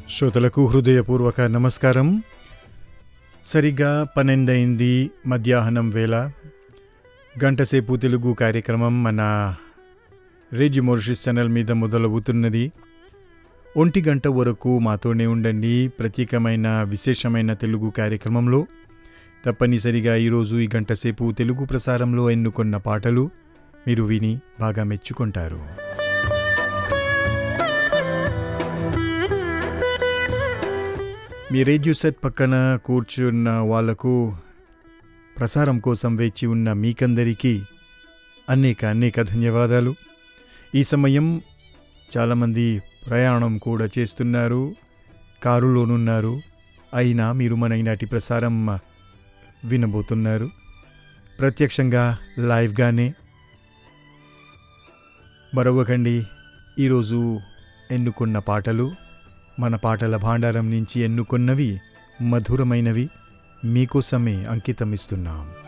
శ్రోతలకు హృదయపూర్వక నమస్కారం సరిగ్గా పన్నెండైంది మధ్యాహ్నం వేళ గంటసేపు తెలుగు కార్యక్రమం మన రేడియో మోరిషస్ ఛానల్ మీద మొదలవుతున్నది ఒంటి గంట వరకు మాతోనే ఉండండి ప్రత్యేకమైన విశేషమైన తెలుగు కార్యక్రమంలో తప్పనిసరిగా ఈరోజు ఈ గంట సేపు తెలుగు ప్రసారంలో ఎన్నుకున్న పాటలు మీరు విని బాగా మెచ్చుకుంటారు మీ రేడియో సెట్ పక్కన కూర్చున్న వాళ్లకు ప్రసారం కోసం వేచి ఉన్న మీకందరికీ అనేక అనేక ధన్యవాదాలు ఈ సమయం చాలామంది ప్రయాణం కూడా చేస్తున్నారు కారులోనున్నారు అయినా మీరు మన ఈనాటి ప్రసారం వినబోతున్నారు ప్రత్యక్షంగా లైవ్గానే మరొకకండి ఈరోజు ఎన్నుకున్న పాటలు మన పాటల భాండారం నుంచి ఎన్నుకున్నవి మధురమైనవి మీకోసమే అంకితమిస్తున్నాం